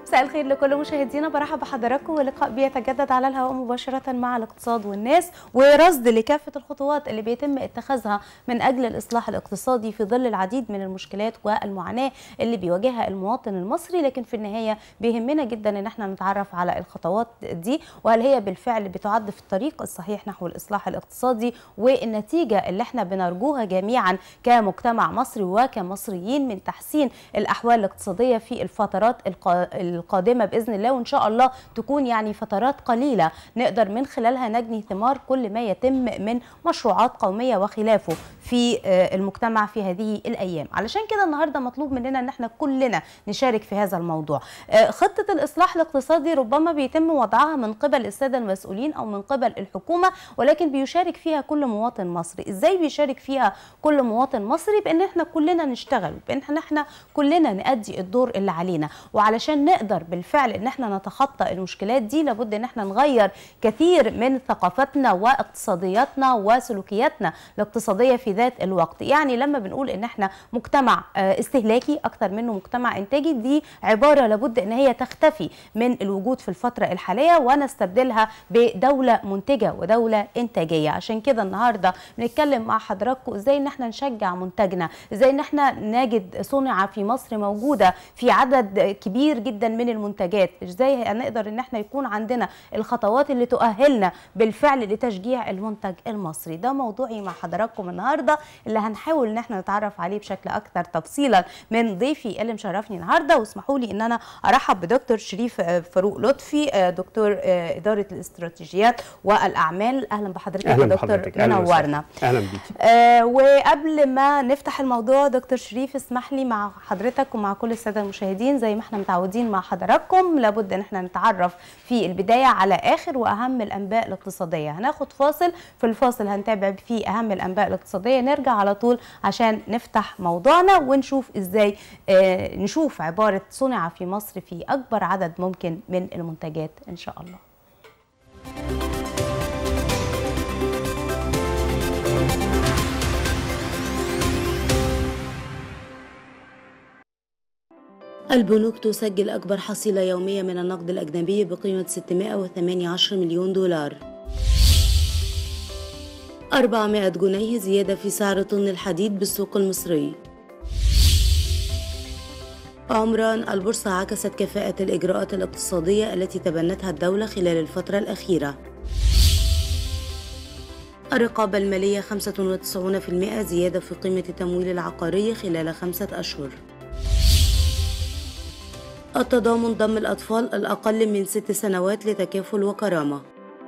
مساء الخير لكل مشاهدينا برحب بحضراتكم ولقاء بيتجدد على الهواء مباشرة مع الاقتصاد والناس ورصد لكافة الخطوات اللي بيتم اتخاذها من أجل الإصلاح الاقتصادي في ظل العديد من المشكلات والمعاناة اللي بيواجهها المواطن المصري لكن في النهاية بيهمنا جدا ان احنا نتعرف على الخطوات دي وهل هي بالفعل بتعد في الطريق الصحيح نحو الإصلاح الاقتصادي والنتيجة اللي احنا بنرجوها جميعا كمجتمع مصري وكمصريين من تحسين الأحوال الاقتصادية في الفترات القادمه باذن الله وان شاء الله تكون يعني فترات قليله نقدر من خلالها نجني ثمار كل ما يتم من مشروعات قوميه وخلافه في المجتمع في هذه الايام علشان كده النهارده مطلوب مننا ان احنا كلنا نشارك في هذا الموضوع خطه الاصلاح الاقتصادي ربما بيتم وضعها من قبل الساده المسؤولين او من قبل الحكومه ولكن بيشارك فيها كل مواطن مصري ازاي بيشارك فيها كل مواطن مصري بان احنا كلنا نشتغل بان احنا كلنا نأدي الدور اللي علينا وعلشان نقدر بالفعل ان احنا نتخطى المشكلات دي لابد ان احنا نغير كثير من ثقافتنا واقتصادياتنا وسلوكياتنا الاقتصاديه في ذات الوقت يعني لما بنقول ان احنا مجتمع استهلاكي اكتر منه مجتمع انتاجي دي عباره لابد ان هي تختفي من الوجود في الفتره الحاليه ونستبدلها بدوله منتجه ودوله انتاجيه عشان كده النهارده بنتكلم مع حضراتكم ازاي ان احنا نشجع منتجنا ازاي ان احنا نجد صنع في مصر موجوده في عدد كبير جدا من المنتجات ازاي هنقدر ان احنا يكون عندنا الخطوات اللي تؤهلنا بالفعل لتشجيع المنتج المصري ده موضوعي مع حضراتكم النهارده اللي هنحاول ان احنا نتعرف عليه بشكل اكثر تفصيلا من ضيفي اللي مشرفني النهارده واسمحوا لي ان انا ارحب بدكتور شريف فاروق لطفي دكتور اداره الاستراتيجيات والاعمال اهلا بحضرتك أهلا يا دكتور بحضرتك. منورنا اهلا بيكي آه وقبل ما نفتح الموضوع دكتور شريف اسمح لي مع حضرتك ومع كل الساده المشاهدين زي ما احنا متعودين مع حضراتكم لابد ان احنا نتعرف في البدايه على اخر واهم الانباء الاقتصاديه هناخد فاصل في الفاصل هنتابع فيه اهم الانباء الاقتصاديه نرجع على طول عشان نفتح موضوعنا ونشوف ازاي آه نشوف عباره صنع في مصر في اكبر عدد ممكن من المنتجات ان شاء الله البنوك تسجل أكبر حصيلة يومية من النقد الأجنبي بقيمة 618 مليون دولار 400 جنيه زيادة في سعر طن الحديد بالسوق المصري عمران البورصة عكست كفاءة الإجراءات الاقتصادية التي تبنتها الدولة خلال الفترة الأخيرة الرقابة المالية 95% زيادة في قيمة التمويل العقاري خلال خمسة أشهر التضامن ضم الأطفال الأقل من ست سنوات لتكافل وكرامة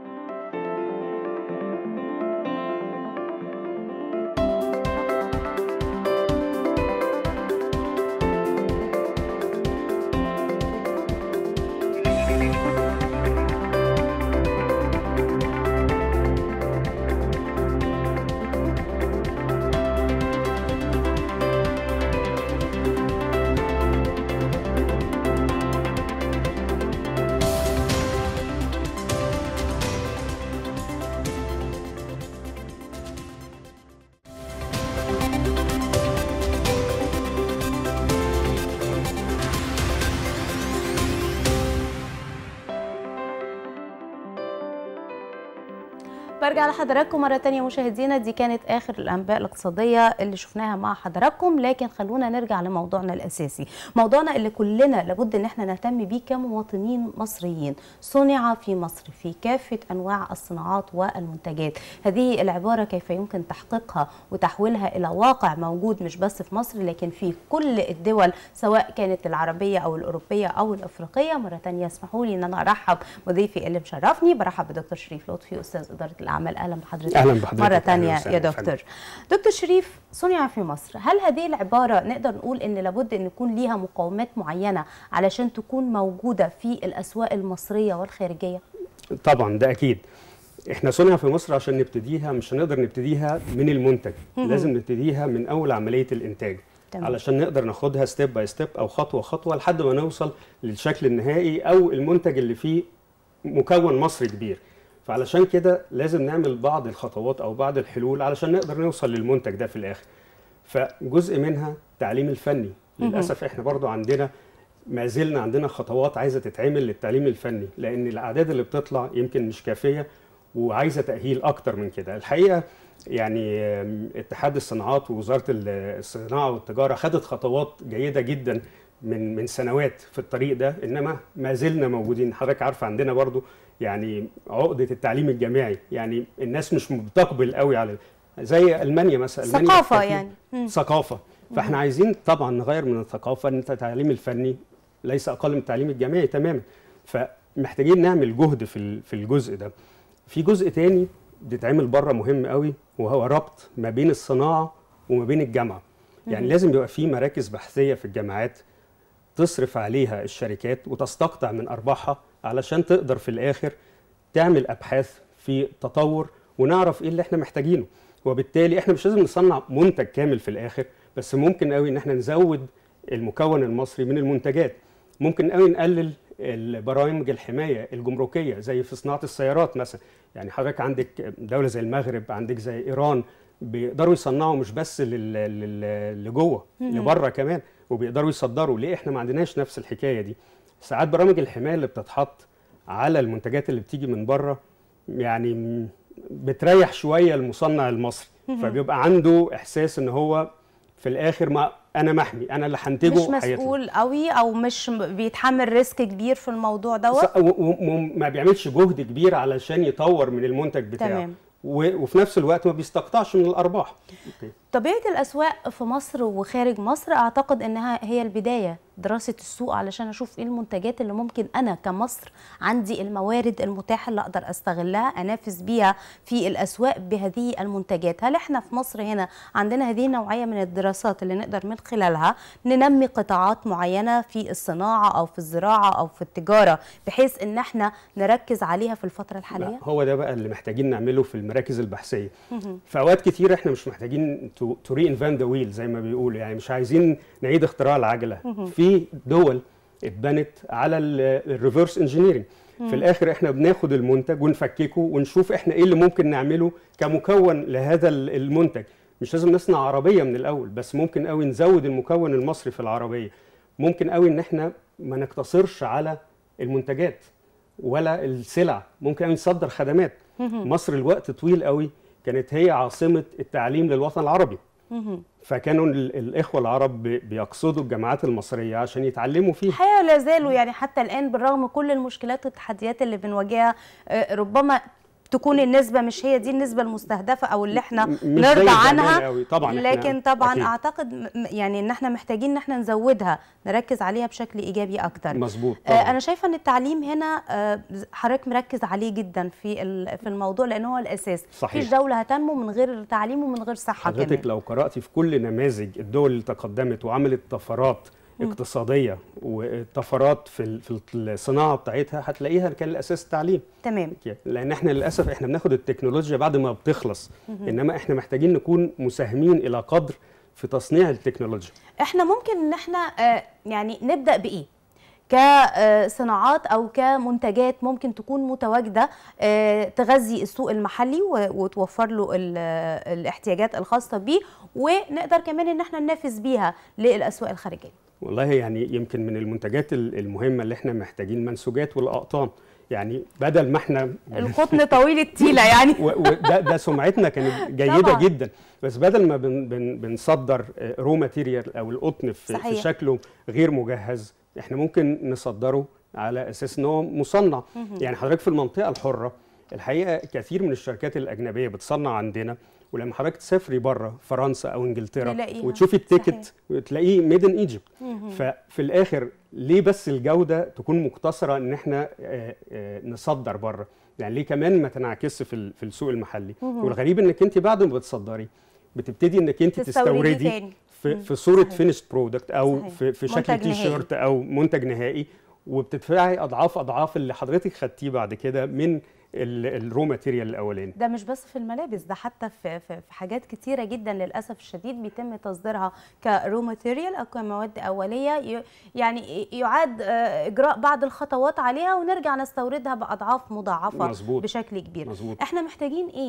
برجع لحضراتكم مرة تانية مشاهدينا دي كانت آخر الأنباء الاقتصادية اللي شفناها مع حضراتكم لكن خلونا نرجع لموضوعنا الأساسي موضوعنا اللي كلنا لابد إن احنا نهتم بيه كمواطنين مصريين صنع في مصر في كافة أنواع الصناعات والمنتجات هذه العبارة كيف يمكن تحقيقها وتحويلها إلى واقع موجود مش بس في مصر لكن في كل الدول سواء كانت العربية أو الأوروبية أو الأفريقية مرة تانية اسمحوا لي إن أنا أرحب بضيفي اللي مشرفني برحب بدكتور شريف لطفي أستاذ إدارة الاعمال اهلا بحضرتك أهلا بحضرتك. مره أهلا تانية وسهلا يا يا دكتور دكتور شريف صنع في مصر هل هذه العباره نقدر نقول ان لابد ان يكون ليها مقومات معينه علشان تكون موجوده في الاسواق المصريه والخارجيه طبعا ده اكيد احنا صنع في مصر عشان نبتديها مش هنقدر نبتديها من المنتج لازم نبتديها من اول عمليه الانتاج تمام. علشان نقدر ناخدها ستيب باي ستيب او خطوه خطوه لحد ما نوصل للشكل النهائي او المنتج اللي فيه مكون مصري كبير فعلشان كده لازم نعمل بعض الخطوات او بعض الحلول علشان نقدر نوصل للمنتج ده في الاخر فجزء منها التعليم الفني للاسف احنا برضو عندنا ما زلنا عندنا خطوات عايزه تتعمل للتعليم الفني لان الاعداد اللي بتطلع يمكن مش كافيه وعايزه تاهيل اكتر من كده الحقيقه يعني آم، اتحاد الصناعات ووزاره ال- الصناعه والتجاره خدت خطوات جيده جدا من من سنوات في الطريق ده انما ما زلنا موجودين حضرتك عارفه عندنا برضو يعني عقده التعليم الجامعي يعني الناس مش بتقبل قوي على زي المانيا مثلا ألمانيا ثقافه كان في يعني مم. ثقافه فاحنا عايزين طبعا نغير من الثقافه ان التعليم الفني ليس اقل من التعليم الجامعي تماما فمحتاجين نعمل جهد في ال- في الجزء ده في جزء تاني بيتعمل بره مهم قوي وهو ربط ما بين الصناعه وما بين الجامعه يعني لازم يبقى في مراكز بحثيه في الجامعات تصرف عليها الشركات وتستقطع من ارباحها علشان تقدر في الاخر تعمل ابحاث في تطور ونعرف ايه اللي احنا محتاجينه وبالتالي احنا مش لازم نصنع منتج كامل في الاخر بس ممكن قوي ان احنا نزود المكون المصري من المنتجات ممكن قوي نقلل البرامج الحمايه الجمركيه زي في صناعه السيارات مثلا يعني حضرتك عندك دوله زي المغرب عندك زي ايران بيقدروا يصنعوا مش بس لل- لل- لجوه لبره كمان وبيقدروا يصدروا ليه احنا ما عندناش نفس الحكايه دي ساعات برامج الحمايه اللي بتتحط على المنتجات اللي بتيجي من بره يعني م- بتريح شويه المصنع المصري فبيبقى عنده احساس ان هو في الاخر ما انا محمي انا اللي هنتجه مش هيطلع. مسؤول قوي او مش م- بيتحمل ريسك كبير في الموضوع دوت ص- و- و- وما بيعملش جهد كبير علشان يطور من المنتج بتاعه تمام. و- وفي نفس الوقت ما بيستقطعش من الارباح أوكي. طبيعة الأسواق في مصر وخارج مصر أعتقد إنها هي البداية دراسة السوق علشان أشوف إيه المنتجات اللي ممكن أنا كمصر عندي الموارد المتاحة اللي أقدر أستغلها أنافس بيها في الأسواق بهذه المنتجات هل إحنا في مصر هنا عندنا هذه النوعية من الدراسات اللي نقدر من خلالها ننمي قطاعات معينة في الصناعة أو في الزراعة أو في التجارة بحيث إن إحنا نركز عليها في الفترة الحالية؟ هو ده بقى اللي محتاجين نعمله في المراكز البحثيه في اوقات كتير احنا مش محتاجين تو ري انفنت ذا ويل زي ما بيقولوا يعني مش عايزين نعيد اختراع العجله في دول اتبنت على الريفرس انجينيرنج في الاخر احنا بناخد المنتج ونفككه ونشوف احنا ايه اللي ممكن نعمله كمكون لهذا ال- المنتج مش لازم نصنع عربيه من الاول بس ممكن قوي نزود المكون المصري في العربيه ممكن قوي ان احنا ما نقتصرش على المنتجات ولا السلع ممكن قوي نصدر خدمات مصر الوقت طويل قوي كانت هي عاصمه التعليم للوطن العربي فكانوا ال- الاخوه العرب بي- بيقصدوا الجامعات المصريه عشان يتعلموا فيها الحقيقه لا زالوا يعني حتى الان بالرغم كل المشكلات والتحديات اللي بنواجهها آه، ربما تكون النسبه مش هي دي النسبه المستهدفه او اللي احنا م- مش زي نرضى زمان عنها قوي. طبعا إحنا- لكن طبعا أكيد. اعتقد م- م- يعني ان احنا محتاجين ان احنا نزودها نركز عليها بشكل ايجابي اكتر مظبوط آه، طبعا انا شايفه ان التعليم هنا آه، حضرتك مركز عليه جدا في ال- في الموضوع لان هو الاساس صحيح. مفيش دوله هتنمو من غير تعليم ومن غير صحه حضرتك كمان لو قرأتي في كل نماذج الدول اللي تقدمت وعملت طفرات اقتصادية وطفرات في ال- في الصناعة بتاعتها هتلاقيها كان الأساس التعليم تمام لأن احنا للأسف احنا بناخد التكنولوجيا بعد ما بتخلص إنما احنا محتاجين نكون مساهمين إلى قدر في تصنيع التكنولوجيا احنا ممكن ان احنا آه، يعني نبدا بايه كصناعات او كمنتجات ممكن تكون متواجده آه، تغذي السوق المحلي و- وتوفر له ال- الاحتياجات الخاصه بيه ونقدر كمان ان احنا ننافس بيها للاسواق الخارجيه والله يعني يمكن من المنتجات ال- المهمة اللي احنا محتاجين المنسوجات والأقطان يعني بدل ما احنا القطن طويل التيله يعني و- وده ده سمعتنا كانت جيده طبعاً. جدا بس بدل ما بن بن بنصدر رو ماتيريال او القطن في, صحيح. في شكله غير مجهز احنا ممكن نصدره على اساس ان هو مصنع يعني حضرتك في المنطقه الحره الحقيقه كثير من الشركات الاجنبيه بتصنع عندنا ولما حضرتك تسافري بره فرنسا او انجلترا تلاقيها. وتشوفي صحيح. التيكت تلاقيه ميد ان ايجيبت ففي الاخر ليه بس الجوده تكون مقتصره ان احنا آه، آه، نصدر بره يعني ليه كمان ما تنعكسش في ال- في السوق المحلي والغريب انك انت بعد ما بتصدري بتبتدي انك انت تستوردي تستوردي تاني. في, مم. في صوره صحيح. فينيشد برودكت او صحيح. في, في شكل منتج تي نهائي. شيرت او منتج نهائي وبتدفعي اضعاف اضعاف اللي حضرتك خدتيه بعد كده من الرو ماتيريال الاولاني ده مش بس في الملابس ده حتى في في في حاجات كتيره جدا للاسف الشديد بيتم تصديرها كرو ماتيريال او كمواد اوليه ي- يعني يعاد آه، اجراء بعض الخطوات عليها ونرجع نستوردها باضعاف مضاعفه مظبوط. بشكل كبير مظبوط. احنا محتاجين ايه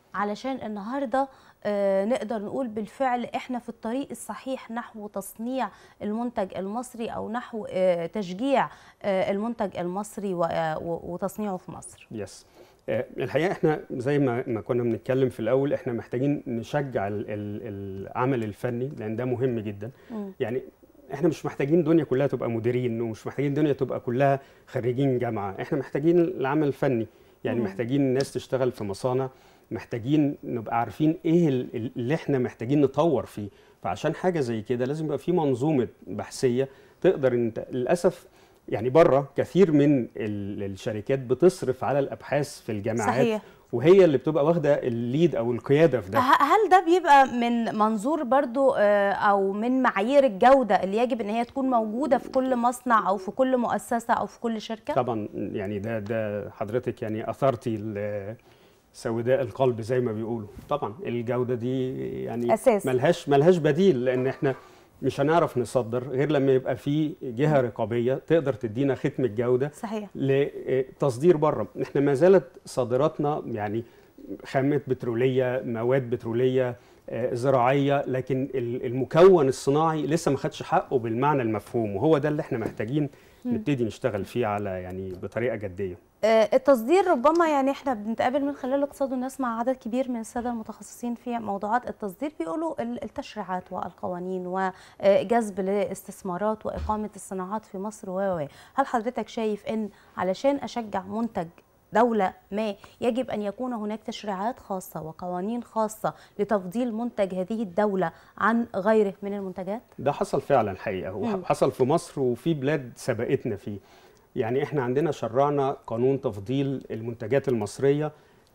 علشان النهارده آه، نقدر نقول بالفعل احنا في الطريق الصحيح نحو تصنيع المنتج المصري او نحو آه، تشجيع آه، المنتج المصري و- آه، و- وتصنيعه في مصر يس آه، الحقيقه احنا زي ما ما كنا بنتكلم في الاول احنا محتاجين نشجع ال- ال- العمل الفني لان ده مهم جدا مم. يعني احنا مش محتاجين الدنيا كلها تبقى مديرين ومش محتاجين الدنيا تبقى كلها خريجين جامعه احنا محتاجين العمل الفني يعني مم. محتاجين الناس تشتغل في مصانع محتاجين نبقى عارفين ايه ال- ال- اللي احنا محتاجين نطور فيه فعشان حاجه زي كده لازم يبقى في منظومه بحثيه تقدر انت للاسف يعني بره كثير من ال- الشركات بتصرف على الابحاث في الجامعات صحيح وهي اللي بتبقى واخده الليد او القياده في ده ه- هل ده بيبقى من منظور برضو آه، او من معايير الجوده اللي يجب ان هي تكون موجوده في كل مصنع او في كل مؤسسه او في كل شركه طبعا يعني ده ده حضرتك يعني اثرتي ال- سوداء القلب زي ما بيقولوا طبعا الجوده دي يعني أساس. ملهاش ملهاش بديل لان احنا مش هنعرف نصدر غير لما يبقى في جهه رقابيه تقدر تدينا ختم الجوده صحيح لتصدير بره احنا ما زالت صادراتنا يعني خامات بتروليه مواد بتروليه آه، زراعيه لكن ال- المكون الصناعي لسه ما خدش حقه بالمعنى المفهوم وهو ده اللي احنا محتاجين نبتدي نشتغل فيه على يعني بطريقه جديه آه، التصدير ربما يعني احنا بنتقابل من خلال الاقتصاد والناس مع عدد كبير من الساده المتخصصين في موضوعات التصدير بيقولوا ال- التشريعات والقوانين وجذب الاستثمارات واقامه الصناعات في مصر و و هل حضرتك شايف ان علشان اشجع منتج دولة ما يجب أن يكون هناك تشريعات خاصة وقوانين خاصة لتفضيل منتج هذه الدولة عن غيره من المنتجات؟ ده حصل فعلا حقيقه مم. وحصل في مصر وفي بلاد سبقتنا فيه يعني احنا عندنا شرعنا قانون تفضيل المنتجات المصريه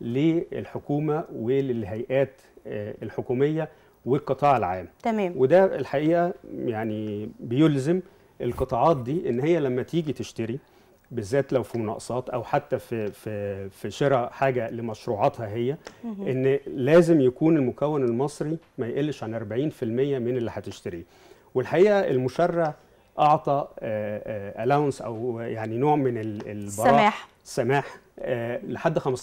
للحكومه وللهيئات آه، الحكوميه والقطاع العام تمام وده الحقيقه يعني بيلزم القطاعات دي ان هي لما تيجي تشتري بالذات لو في مناقصات او حتى في في في شراء حاجه لمشروعاتها هي ان لازم يكون المكون المصري ما يقلش عن 40% من اللي هتشتريه والحقيقه المشرع اعطى الاونس او يعني نوع من ال- البراءه سماح سماح آه، لحد 15%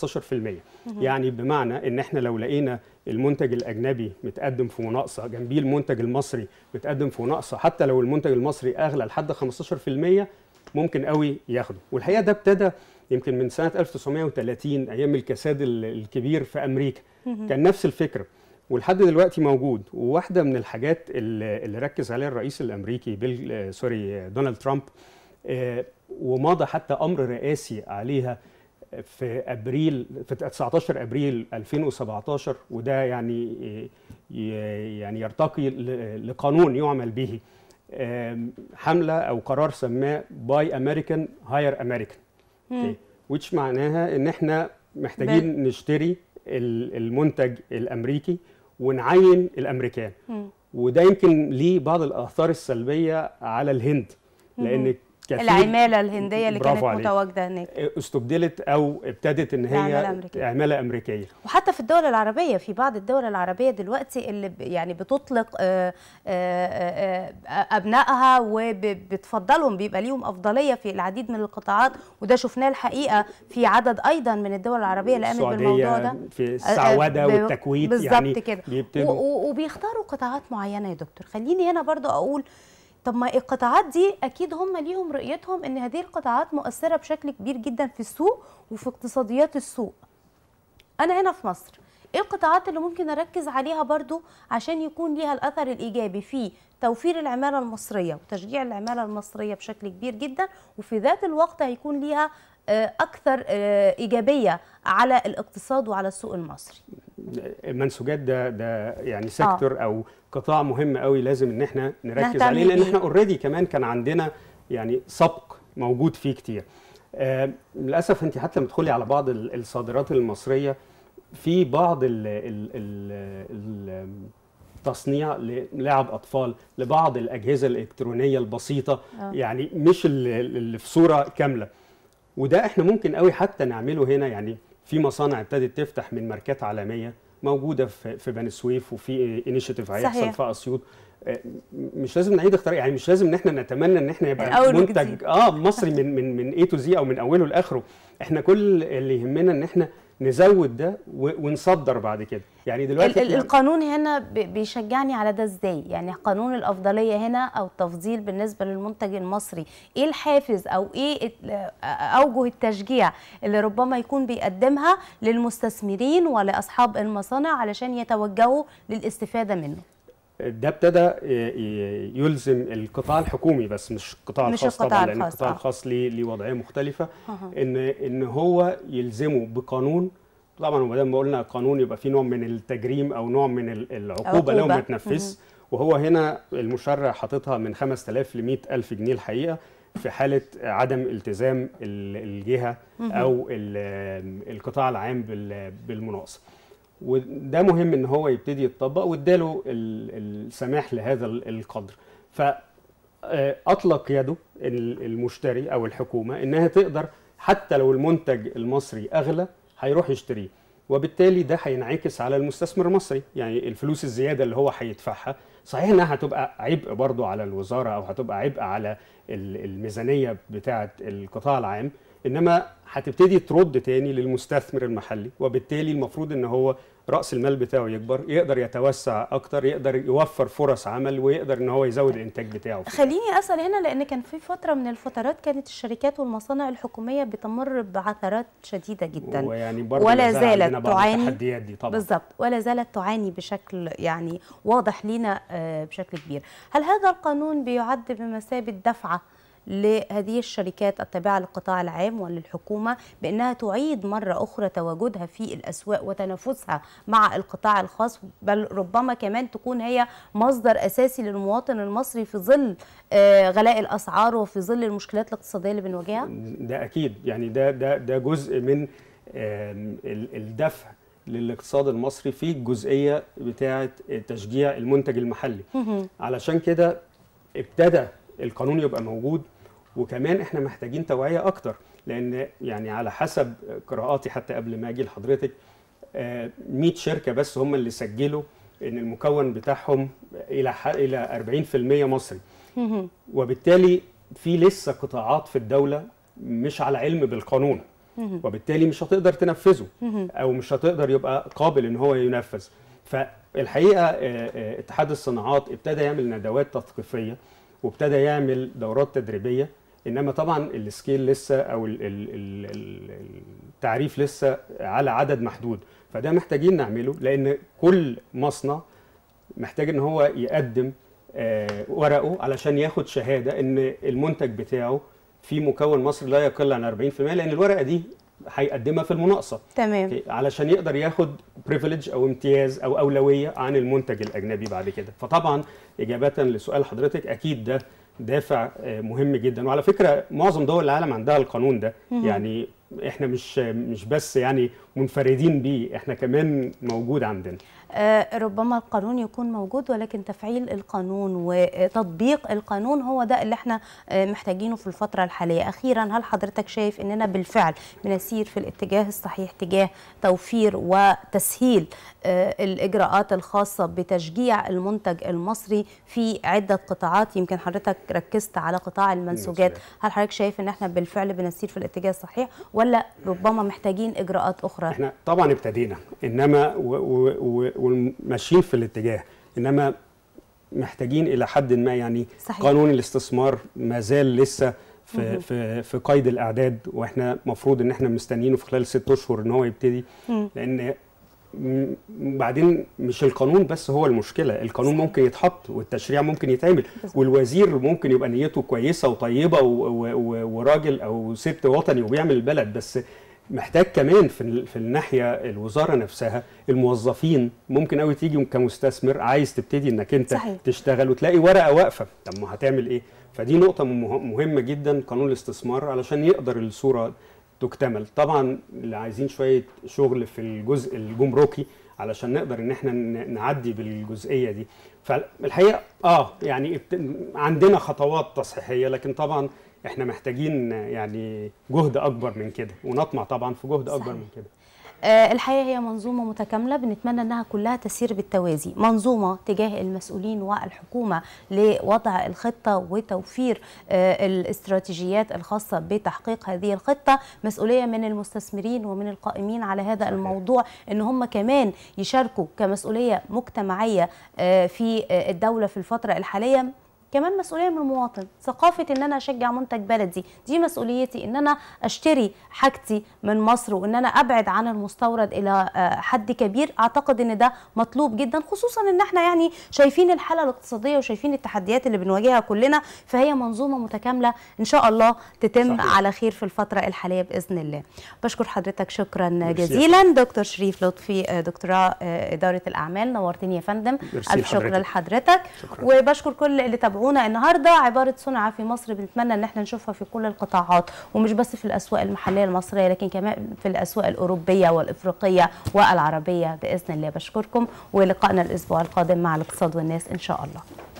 يعني بمعنى ان احنا لو لقينا المنتج الاجنبي متقدم في مناقصه جنبيه المنتج المصري متقدم في مناقصه حتى لو المنتج المصري اغلى لحد 15% ممكن قوي ياخده والحقيقه ده ابتدى يمكن من سنه 1930 ايام الكساد ال- الكبير في امريكا كان نفس الفكره ولحد دلوقتي موجود وواحده من الحاجات اللي اللي ركز عليها الرئيس الامريكي بيل آه، سوري آه، دونالد ترامب آه، ومضى حتى امر رئاسي عليها في ابريل في 19 ابريل 2017 وده يعني ي- يعني يرتقي ل- لقانون يعمل به آم، حمله او قرار سماه باي امريكان هاير امريكان مم. which معناها ان احنا محتاجين نشتري ال- المنتج الامريكي ونعين الامريكان مم. وده يمكن ليه بعض الاثار السلبيه على الهند لان كثير العمالة الهندية اللي كانت برافو عليك. متواجدة هناك استبدلت او ابتدت ان بعمالة هي أمريكية. عماله امريكيه وحتى في الدول العربية في بعض الدول العربية دلوقتي اللي ب- يعني بتطلق آه، آه، آه، آه، أبنائها وبتفضلهم بيبقى ليهم أفضلية في العديد من القطاعات وده شفناه الحقيقة في عدد أيضا من الدول العربية اللي قامت بالموضوع ده في آه، آه، السعوده ب- والتكويت بالظبط يعني كده بيبتدوا و- و- وبيختاروا قطاعات معينه يا دكتور خليني هنا برضو اقول طب ما القطاعات دي اكيد هم ليهم رؤيتهم ان هذه القطاعات مؤثره بشكل كبير جدا في السوق وفي اقتصاديات السوق انا هنا في مصر ايه القطاعات اللي ممكن اركز عليها برضو عشان يكون ليها الاثر الايجابي في توفير العماله المصريه وتشجيع العماله المصريه بشكل كبير جدا وفي ذات الوقت هيكون ليها آه، اكثر آه، ايجابيه على الاقتصاد وعلى السوق المصري المنسوجات ده ده يعني سيكتور او قطاع مهم قوي لازم ان احنا نركز نهتم عليه لان بيه. احنا اوريدي كمان كان عندنا يعني سبق موجود فيه كتير آه للاسف انت حتى لما تدخلي على بعض ال- الصادرات المصريه في بعض ال ال ال ال تصنيع للعب اطفال لبعض الاجهزه الالكترونيه البسيطه آه. يعني مش اللي اللي في صوره كامله وده احنا ممكن قوي حتى نعمله هنا يعني في مصانع ابتدت تفتح من ماركات عالميه موجوده في في بني سويف وفي انيشيتيف هيحصل صحيح. في اسيوط آه، مش لازم نعيد اختراع يعني مش لازم ان احنا نتمنى ان احنا من يبقى أول منتج وجديد. اه مصري من من من اي تو زي او من اوله لاخره احنا كل اللي يهمنا ان احنا نزود ده و- ونصدر بعد كده يعني ال- دلوقتي ال- إحنا- القانون هنا ب- بيشجعني على ده ازاي يعني قانون الافضليه هنا او التفضيل بالنسبه للمنتج المصري ايه الحافز او ايه ال- اوجه التشجيع اللي ربما يكون بيقدمها للمستثمرين ولاصحاب المصانع علشان يتوجهوا للاستفاده منه ده ابتدى ي- ي- يلزم القطاع الحكومي بس مش القطاع مش الخاص القطاع طبعا لان الخاص، القطاع آه. الخاص ليه ليه وضعيه مختلفه أها. ان ان هو يلزمه بقانون طبعا وما دام قلنا قانون يبقى في نوع من التجريم او نوع من ال- العقوبه لو عقوبة. ما تنفذش وهو هنا المشرع حاططها من 5000 ل 100000 جنيه الحقيقه في حاله عدم التزام ال- الجهه او ال- القطاع العام بال- بالمناقصه وده مهم ان هو يبتدي يتطبق واداله ال- السماح لهذا ال- القدر ف آه، اطلق يده ال- المشتري او الحكومه انها تقدر حتى لو المنتج المصري اغلى هيروح يشتريه وبالتالي ده هينعكس على المستثمر المصري يعني الفلوس الزياده اللي هو هيدفعها صحيح انها هتبقى عبء برضو على الوزاره او هتبقى عبء على ال- الميزانيه بتاعه القطاع العام انما هتبتدي ترد تاني للمستثمر المحلي وبالتالي المفروض ان هو راس المال بتاعه يكبر يقدر يتوسع اكتر يقدر يوفر فرص عمل ويقدر ان هو يزود الانتاج بتاعه خليني اسال هنا لان كان في فتره من الفترات كانت الشركات والمصانع الحكوميه بتمر بعثرات شديده جدا ويعني برضه ولا ما زال زالت عندنا بعض تعاني التحديات دي طبعا بالظبط ولا زالت تعاني بشكل يعني واضح لينا آه، بشكل كبير هل هذا القانون بيعد بمثابة دفعة لهذه الشركات التابعة للقطاع العام وللحكومة بأنها تعيد مرة أخرى تواجدها في الأسواق وتنافسها مع القطاع الخاص بل ربما كمان تكون هي مصدر أساسي للمواطن المصري في ظل آه، غلاء الأسعار وفي ظل المشكلات الاقتصادية اللي بنواجهها؟ ده اكيد يعني ده ده ده جزء من آم، ال- الدفع للاقتصاد المصري في الجزئيه بتاعه تشجيع المنتج المحلي علشان كده ابتدى القانون يبقى موجود وكمان احنا محتاجين توعيه اكتر لان يعني على حسب قراءاتي حتى قبل ما اجي لحضرتك آه، 100 شركه بس هم اللي سجلوا ان المكون بتاعهم الى ح- الى 40% مصري وبالتالي في لسه قطاعات في الدوله مش على علم بالقانون وبالتالي مش هتقدر تنفذه او مش هتقدر يبقى قابل ان هو ينفذ فالحقيقه آه، آه، اتحاد الصناعات ابتدى يعمل ندوات تثقيفيه وابتدى يعمل دورات تدريبيه انما طبعا السكيل لسه او ال- ال- ال- ال- التعريف لسه على عدد محدود فده محتاجين نعمله لان كل مصنع محتاج ان هو يقدم آه، ورقه علشان ياخد شهاده ان المنتج بتاعه في مكون مصري لا يقل عن 40% لان الورقه دي هيقدمها في المناقصه تمام أوكي، علشان يقدر ياخد بريفليج او امتياز او اولويه عن المنتج الاجنبي بعد كده فطبعا اجابه لسؤال حضرتك اكيد ده دافع آه، مهم جدا وعلى فكره معظم دول العالم عندها القانون ده يعني احنا مش مش بس يعني منفردين بيه احنا كمان موجود عندنا آه، ربما القانون يكون موجود ولكن تفعيل القانون وتطبيق القانون هو ده اللي احنا آه، محتاجينه في الفترة الحالية أخيرا هل حضرتك شايف أننا بالفعل بنسير في الاتجاه الصحيح تجاه توفير وتسهيل آه، الإجراءات الخاصة بتشجيع المنتج المصري في عدة قطاعات يمكن حضرتك ركزت على قطاع المنسوجات المنسوجات. هل حضرتك شايف أن احنا بالفعل بنسير في الاتجاه الصحيح ولا ربما محتاجين إجراءات أخرى احنا طبعا ابتدينا انما و- و- و- وماشيين في الاتجاه انما محتاجين الى حد ما يعني صحيح. قانون الاستثمار ما زال لسه في في في قيد الاعداد واحنا المفروض ان احنا مستنيينه في خلال ست اشهر ان هو يبتدي مم. لان م- بعدين مش القانون بس هو المشكله القانون ممكن يتحط والتشريع ممكن يتعمل والوزير ممكن يبقى نيته كويسه وطيبه و- و- و- وراجل او ست وطني وبيعمل البلد بس محتاج كمان في ال- في الناحيه الوزاره نفسها الموظفين ممكن قوي تيجي كمستثمر عايز تبتدي انك انت صحيح. تشتغل وتلاقي ورقه واقفه طب ما هتعمل ايه فدي نقطه مه- مهمه جدا قانون الاستثمار علشان يقدر الصوره تكتمل طبعا اللي عايزين شويه شغل في الجزء الجمركي علشان نقدر ان احنا ن- نعدي بالجزئيه دي فالحقيقه اه يعني ابت- عندنا خطوات تصحيحيه لكن طبعا احنا محتاجين يعني جهد اكبر من كده ونطمع طبعا في جهد اكبر صحيح. من كده آه، الحقيقه هي منظومه متكامله بنتمنى انها كلها تسير بالتوازي منظومه تجاه المسؤولين والحكومه لوضع الخطه وتوفير آه، الاستراتيجيات الخاصه بتحقيق هذه الخطه مسؤوليه من المستثمرين ومن القائمين على هذا الموضوع ان هم كمان يشاركوا كمسؤوليه مجتمعيه آه، في آه، الدوله في الفتره الحاليه كمان مسؤوليه من المواطن ثقافه ان انا اشجع منتج بلدي دي مسؤوليتي ان انا اشتري حاجتي من مصر وان انا ابعد عن المستورد الى آه، حد كبير اعتقد ان ده مطلوب جدا خصوصا ان احنا يعني شايفين الحاله الاقتصاديه وشايفين التحديات اللي بنواجهها كلنا فهي منظومه متكامله ان شاء الله تتم صحيح. على خير في الفتره الحاليه باذن الله بشكر حضرتك شكرا ميرسي. جزيلا دكتور شريف لطفي آه، دكتوراه آه، اداره الاعمال نورتني يا فندم ميرسي الف شكر لحضرتك. لحضرتك شكراً. وبشكر كل اللي تابعونا النهارده عباره صنع في مصر بنتمنى ان احنا نشوفها في كل القطاعات ومش بس في الاسواق المحليه المصريه لكن كمان في الاسواق الاوروبيه والافريقيه والعربيه باذن الله بشكركم ولقائنا الاسبوع القادم مع الاقتصاد والناس ان شاء الله